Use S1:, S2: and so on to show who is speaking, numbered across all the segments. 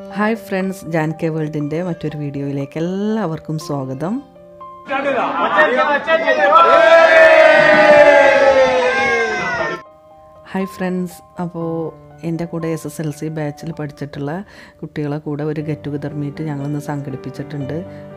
S1: hi friends ജാൻ കെ വേൾഡിൻ്റെ മറ്റൊരു വീഡിയോയിലേക്ക് എല്ലാവർക്കും സ്വാഗതം ഹായ് ഫ്രണ്ട്സ് അപ്പോൾ എൻ്റെ കൂടെ എസ് എസ് എൽ സി ബാച്ചിൽ പഠിച്ചിട്ടുള്ള കുട്ടികളെ കൂടെ ഒരു ഗെറ്റ് ടുഗദർ മീറ്റ് ഞങ്ങളിന്ന് സംഘടിപ്പിച്ചിട്ടുണ്ട്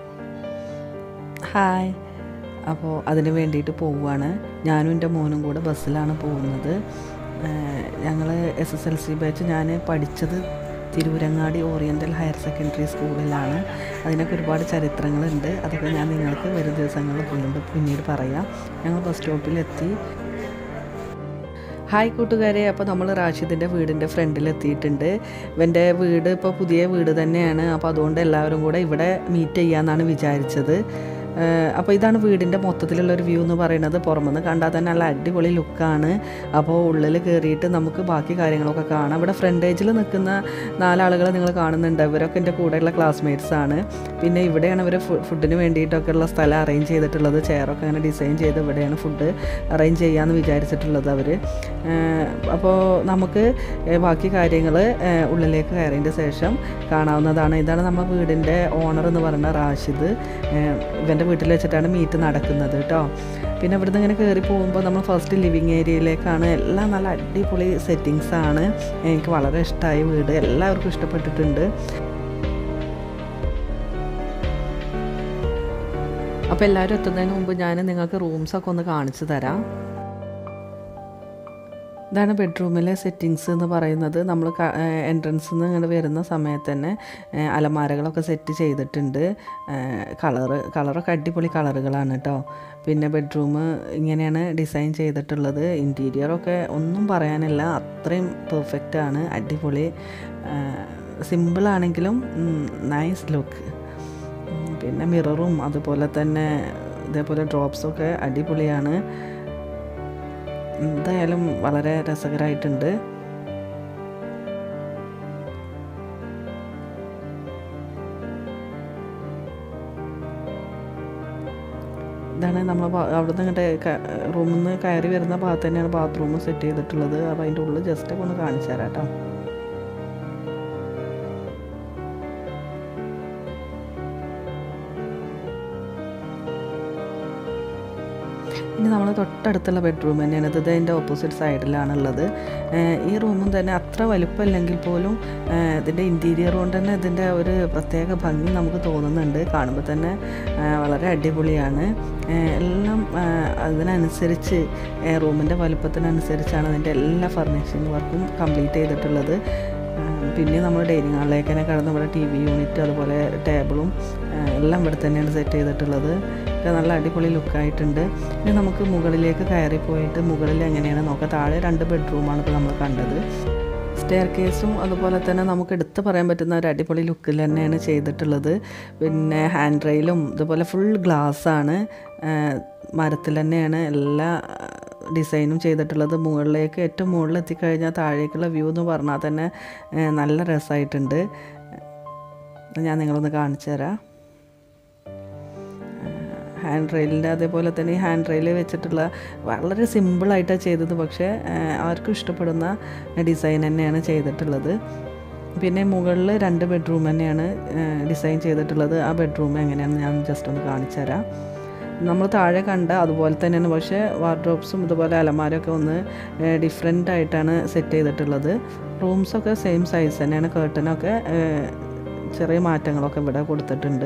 S1: ഹായ് അപ്പോൾ അതിന് വേണ്ടിയിട്ട് പോവുകയാണ് ഞാനും എൻ്റെ മോനും കൂടെ ബസ്സിലാണ് പോകുന്നത് ഞങ്ങൾ S S L C batch ഞാൻ പഠിച്ചത് തിരൂരങ്ങാടി ഓറിയൻ്റൽ ഹയർ സെക്കൻഡറി സ്കൂളിലാണ് അതിനൊക്കെ ഒരുപാട് ചരിത്രങ്ങളുണ്ട് അതൊക്കെ ഞാൻ നിങ്ങൾക്ക് വരും ദിവസങ്ങളിൽ വീണ്ടും പിന്നീട് പറയാം ഞങ്ങൾ ബസ് സ്റ്റോപ്പിലെത്തി ഹായ് കൂട്ടുകാരെ അപ്പോൾ നമ്മൾ റാഷിദിൻ്റെ വീടിൻ്റെ ഫ്രണ്ടിൽ എത്തിയിട്ടുണ്ട് ഇവൻ്റെ വീട് ഇപ്പോൾ പുതിയ വീട് തന്നെയാണ് അപ്പോൾ അതുകൊണ്ട് എല്ലാവരും കൂടെ ഇവിടെ മീറ്റ് ചെയ്യാമെന്നാണ് വിചാരിച്ചത് അപ്പോൾ ഇതാണ് വീടിൻ്റെ മൊത്തത്തിലുള്ള ഒരു വ്യൂ എന്ന് പറയുന്നത് പുറമെന്ന് കണ്ടാൽ തന്നെ നല്ല അടിപൊളി ലുക്കാണ് അപ്പോൾ ഉള്ളിൽ കയറിയിട്ട് നമുക്ക് ബാക്കി കാര്യങ്ങളൊക്കെ കാണാം ഇവിടെ ഫ്രണ്ടേജിൽ നിൽക്കുന്ന നാലാളുകൾ നിങ്ങൾ കാണുന്നുണ്ട് ഇവരൊക്കെ എൻ്റെ കൂടെയുള്ള ക്ലാസ്മേറ്റ്സ് ആണ് പിന്നെ ഇവിടെയാണ് ഇവർ ഫുഡിന് വേണ്ടിയിട്ടൊക്കെ ഉള്ള സ്ഥലം അറേഞ്ച് ചെയ്തിട്ടുള്ളത് ചെയറൊക്കെ അങ്ങനെ ഡിസൈൻ ചെയ്ത് ഇവിടെയാണ് ഫുഡ് അറേഞ്ച് ചെയ്യാമെന്ന് വിചാരിച്ചിട്ടുള്ളത് അവർ അപ്പോൾ നമുക്ക് ബാക്കി കാര്യങ്ങൾ ഉള്ളിലേക്ക് കയറിയതിൻ്റെ ശേഷം കാണാവുന്നതാണ് ഇതാണ് നമ്മുടെ വീടിൻ്റെ ഓണർ എന്ന് പറയുന്ന റാഷിദ് ഇവൻ്റെ വീട്ടിൽ വെച്ചിട്ടാണ് മീറ്റ് നടക്കുന്നത് കേട്ടോ പിന്നെ ഇവിടുന്ന് ഇങ്ങനെ കയറി പോകുമ്പോൾ നമ്മൾ ഫസ്റ്റ് ലിവിങ് ഏരിയയിലേക്കാണ് എല്ലാം നല്ല അടിപൊളി സെറ്റിങ്സ് ആണ് എനിക്ക് വളരെ ഇഷ്ടമായി വീട് എല്ലാവർക്കും ഇഷ്ടപ്പെട്ടിട്ടുണ്ട് അപ്പോൾ എല്ലാവരും എത്തുന്നതിന് മുമ്പ് ഞാൻ നിങ്ങൾക്ക് റൂംസൊക്കെ ഒന്ന് കാണിച്ചു തരാം ഇതാണ് ബെഡ്റൂമിലെ സെറ്റിങ്സ് എന്ന് പറയുന്നത് നമ്മൾ എൻട്രൻസിൽ നിന്ന് ഇങ്ങനെ വരുന്ന സമയത്ത് തന്നെ അലമാരകളൊക്കെ സെറ്റ് ചെയ്തിട്ടുണ്ട് കളറ് കളറൊക്കെ അടിപൊളി കളറുകളാണ് കേട്ടോ പിന്നെ ബെഡ്റൂം ഇങ്ങനെയാണ് ഡിസൈൻ ചെയ്തിട്ടുള്ളത് ഇൻറ്റീരിയറൊക്കെ ഒന്നും പറയാനില്ല അത്രയും പെർഫെക്റ്റ് ആണ് അടിപൊളി സിമ്പിളാണെങ്കിലും നൈസ് ലുക്ക് പിന്നെ മിററും അതുപോലെ തന്നെ ഇതേപോലെ ഡ്രോപ്സൊക്കെ അടിപൊളിയാണ് എന്തായാലും വളരെ രസകരമായിട്ടുണ്ട് ഇതാണ് നമ്മൾ അവിടെ നിന്ന് ഇങ്ങോട്ട് റൂമിൽ നിന്ന് കയറി വരുന്ന ഭാഗത്ത് തന്നെയാണ് ബാത്റൂം സെറ്റ് ചെയ്തിട്ടുള്ളത് അപ്പോൾ അതിൻ്റെ ഉള്ളിൽ ജസ്റ്റ് ഒക്കെ ഒന്ന് കാണിച്ചു തരാം കേട്ടോ ഇനി നമ്മൾ തൊട്ടടുത്തുള്ള ബെഡ്റൂം തന്നെയാണ് ഇത് ഇതിൻ്റെ ഓപ്പോസിറ്റ് സൈഡിലാണുള്ളത് ഈ റൂമും തന്നെ അത്ര വലുപ്പമില്ലെങ്കിൽ പോലും ഇതിൻ്റെ ഇൻറ്റീരിയർ കൊണ്ട് തന്നെ ഇതിൻ്റെ ഒരു പ്രത്യേക ഭംഗി നമുക്ക് തോന്നുന്നുണ്ട് കാണുമ്പോൾ തന്നെ വളരെ അടിപൊളിയാണ് എല്ലാം അതിനനുസരിച്ച് റൂമിൻ്റെ വലുപ്പത്തിനനുസരിച്ചാണ് അതിൻ്റെ എല്ലാ ഫർണിഷിങ് വർക്കും കംപ്ലീറ്റ് ചെയ്തിട്ടുള്ളത് പിന്നെ നമ്മൾ ഡൈനിങ് ഹാളിലേക്ക് തന്നെ കടന്ന് ഇവിടെ ടി വി യൂണിറ്റ് അതുപോലെ ടേബിളും എല്ലാം ഇവിടെ തന്നെയാണ് സെറ്റ് ചെയ്തിട്ടുള്ളത് ഒക്കെ നല്ല അടിപൊളി ലുക്കായിട്ടുണ്ട് ഇനി നമുക്ക് മുകളിലേക്ക് കയറി പോയിട്ട് മുകളിൽ എങ്ങനെയാണ് നോക്കാം താഴെ രണ്ട് ബെഡ്റൂമാണ് ഇപ്പോൾ നമ്മൾ കണ്ടത് സ്റ്റെയർ കേസും അതുപോലെ തന്നെ നമുക്ക് എടുത്ത് പറയാൻ പറ്റുന്ന ഒരു അടിപൊളി ലുക്കിൽ തന്നെയാണ് ചെയ്തിട്ടുള്ളത് പിന്നെ ഹാൻഡ് റെയിലും ഇതുപോലെ ഫുൾ ഗ്ലാസ്സാണ് മരത്തിൽ തന്നെയാണ് എല്ലാ ഡിസൈനും ചെയ്തിട്ടുള്ളത് മുകളിലേക്ക് ഏറ്റവും മുകളിൽ എത്തിക്കഴിഞ്ഞാൽ താഴേക്കുള്ള വ്യൂ എന്ന് പറഞ്ഞാൽ തന്നെ നല്ല രസമായിട്ടുണ്ട് ഞാൻ നിങ്ങളൊന്ന് കാണിച്ചു തരാം ഹാൻഡ് റെയിലിൻ്റെ അതേപോലെ തന്നെ ഈ ഹാൻഡ് റെയിൽ വെച്ചിട്ടുള്ള വളരെ സിമ്പിളായിട്ടാണ് ചെയ്തത് പക്ഷേ ആർക്കും ഇഷ്ടപ്പെടുന്ന ഡിസൈൻ തന്നെയാണ് ചെയ്തിട്ടുള്ളത് പിന്നെ മുകളിൽ രണ്ട് ബെഡ്റൂം തന്നെയാണ് ഡിസൈൻ ചെയ്തിട്ടുള്ളത് ആ ബെഡ്റൂം എങ്ങനെയാണെന്ന് ഞാൻ ജസ്റ്റ് ഒന്ന് കാണിച്ചു തരാം നമ്മൾ താഴെ കണ്ട അതുപോലെ തന്നെയാണ് പക്ഷേ വാർഡ്രോബ്സും ഇതുപോലെ അലമാരൊക്കെ ഒന്ന് ഡിഫറെൻ്റ് ആയിട്ടാണ് സെറ്റ് ചെയ്തിട്ടുള്ളത് റൂംസൊക്കെ സെയിം സൈസ് തന്നെയാണ് കേർട്ടനൊക്കെ ചെറിയ മാറ്റങ്ങളൊക്കെ ഇവിടെ കൊടുത്തിട്ടുണ്ട്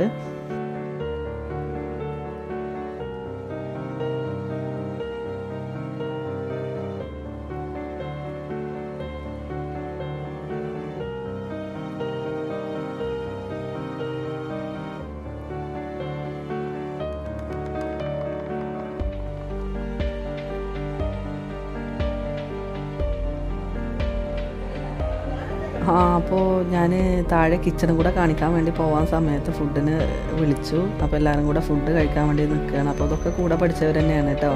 S1: ആ അപ്പോൾ ഞാൻ താഴെ കിച്ചണും കൂടെ കാണിക്കാൻ വേണ്ടി പോകാൻ സമയത്ത് ഫുഡിന് വിളിച്ചു അപ്പോൾ എല്ലാവരും കൂടെ ഫുഡ് കഴിക്കാൻ വേണ്ടി നിൽക്കുകയാണ് അപ്പോൾ അതൊക്കെ കൂടെ പഠിച്ചവർ തന്നെയാണ് കേട്ടോ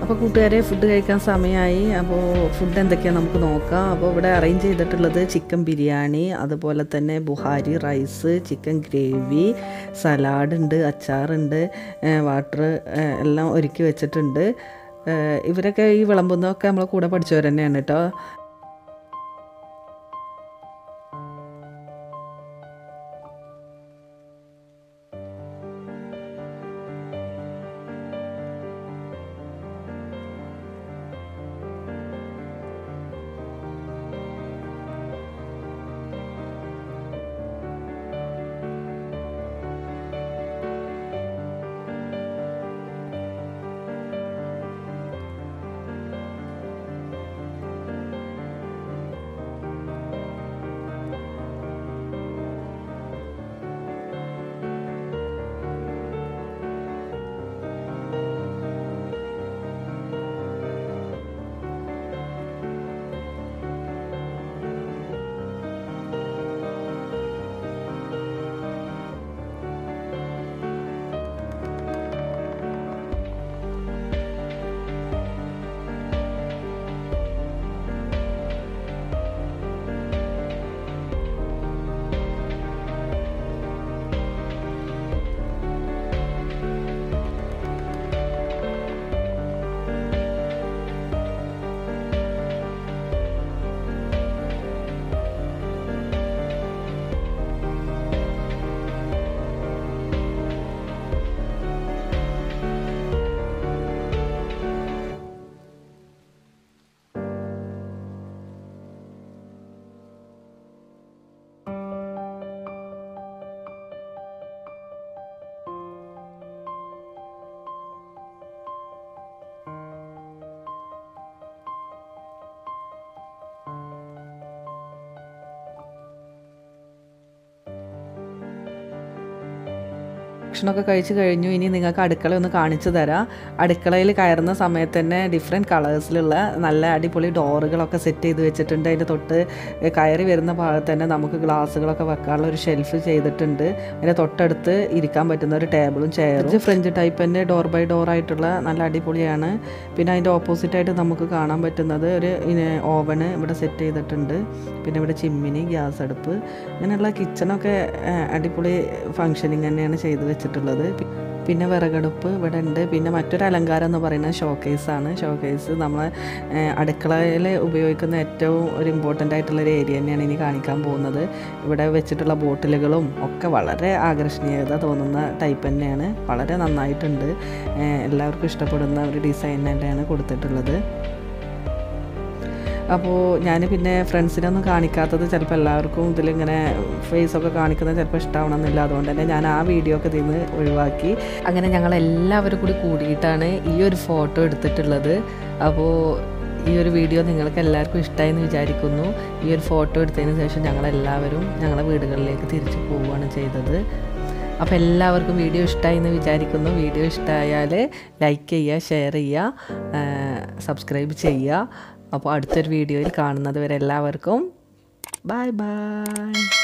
S1: അപ്പോൾ കൂട്ടുകാരെ ഫുഡ് കഴിക്കാൻ സമയമായി അപ്പോൾ ഫുഡ് എന്തൊക്കെയാണ് നമുക്ക് നോക്കാം അപ്പോൾ ഇവിടെ അറേഞ്ച് ചെയ്തിട്ടുള്ളത് ചിക്കൻ ബിരിയാണി അതുപോലെ തന്നെ Buhari rice chicken gravy salad ഉണ്ട് അച്ചാറുണ്ട് വാട്ടർ എല്ലാം ഒരുക്കി വെച്ചിട്ടുണ്ട് ഏഹ് ഇവരൊക്കെ ഈ വിളമ്പുന്നതൊക്കെ നമ്മളെ കൂടെ പഠിച്ചവർ തന്നെയാണ് കേട്ടോ ഭക്ഷണമൊക്കെ കഴിച്ച് കഴിഞ്ഞു ഇനി നിങ്ങൾക്ക് അടുക്കള ഒന്ന് കാണിച്ചു തരാം അടുക്കളയിൽ കയറുന്ന സമയത്ത് തന്നെ ഡിഫറെൻറ്റ് കളേഴ്സിലുള്ള നല്ല അടിപൊളി ഡോറുകളൊക്കെ സെറ്റ് ചെയ്ത് വെച്ചിട്ടുണ്ട് അതിൻ്റെ തൊട്ട് കയറി വരുന്ന ഭാഗത്ത് തന്നെ നമുക്ക് ഗ്ലാസ്സുകളൊക്കെ വെക്കാനുള്ള ഒരു ഷെൽഫ് ചെയ്തിട്ടുണ്ട് അതിൻ്റെ തൊട്ടടുത്ത് ഇരിക്കാൻ പറ്റുന്ന ഒരു ടേബിളും ചെയറും ഫ്രഞ്ച് ടൈപ്പ് തന്നെ ഡോർ ബൈ ഡോർ ആയിട്ടുള്ള നല്ല അടിപൊളിയാണ് പിന്നെ അതിൻ്റെ ഓപ്പോസിറ്റായിട്ട് നമുക്ക് കാണാൻ പറ്റുന്നത് ഒരു ഓവന് ഇവിടെ സെറ്റ് ചെയ്തിട്ടുണ്ട് പിന്നെ ഇവിടെ ചിമ്മിനി ഗ്യാസ് അടുപ്പ് അങ്ങനെയുള്ള കിച്ചണൊക്കെ അടിപൊളി ഫങ്ഷനിങ് തന്നെയാണ് ചെയ്ത് വെച്ചിട്ടുള്ളത് പി- പിന്നെ വിറകടുപ്പ് ഇവിടെ ഉണ്ട് പിന്നെ മറ്റൊരു അലങ്കാരം എന്ന് പറയുന്നത് ഷോക്കേസാണ് ഷോക്കേസ് നമ്മൾ അടുക്കളയിൽ ഉപയോഗിക്കുന്ന ഏറ്റവും ഒരു ഇമ്പോർട്ടൻ്റ് ആയിട്ടുള്ള ഒരു ഏരിയ തന്നെയാണ് ഇനി കാണിക്കാൻ പോകുന്നത് ഇവിടെ വെച്ചിട്ടുള്ള ബോട്ടിലുകളും ഒക്കെ വളരെ ആകർഷണീയത തോന്നുന്ന ടൈപ്പ് തന്നെയാണ് വളരെ നന്നായിട്ടുണ്ട് ഏഹ് എല്ലാവർക്കും ഇഷ്ടപ്പെടുന്ന ഒരു ഡിസൈൻ തന്നെയാണ് കൊടുത്തിട്ടുള്ളത് അപ്പോൾ ഞാൻ പിന്നെ ഫ്രണ്ട്സിനൊന്നും കാണിക്കാത്തത് ചിലപ്പോൾ എല്ലാവർക്കും ഇതിലിങ്ങനെ ഫേസൊക്കെ കാണിക്കുന്നത് ചിലപ്പോൾ ഇഷ്ടമാവണമെന്നില്ല അതുകൊണ്ട് തന്നെ ഞാൻ ആ വീഡിയോ ഒക്കെ ഇതിൽ നിന്ന് ഒഴിവാക്കി അങ്ങനെ ഞങ്ങൾ എല്ലാവരും കൂടി കൂടിയിട്ടാണ് ഈ ഒരു ഫോട്ടോ എടുത്തിട്ടുള്ളത് അപ്പോൾ ഈ ഒരു വീഡിയോ നിങ്ങൾക്ക് എല്ലാവർക്കും ഇഷ്ടമായി എന്ന് വിചാരിക്കുന്നു ഈ ഒരു ഫോട്ടോ എടുത്തതിന് ശേഷം ഞങ്ങളെല്ലാവരും ഞങ്ങളുടെ വീടുകളിലേക്ക് തിരിച്ചു പോവുകയാണ് ചെയ്തത് അപ്പോൾ എല്ലാവർക്കും വീഡിയോ ഇഷ്ടമായി എന്ന് വിചാരിക്കുന്നു വീഡിയോ ഇഷ്ടമായാൽ ലൈക്ക് ചെയ്യുക ഷെയർ ചെയ്യുക സബ്സ്ക്രൈബ് ചെയ്യുക അപ്പോൾ അടുത്തൊരു വീഡിയോയിൽ കാണുന്നത് വരെ എല്ലാവർക്കും ബൈ ബൈ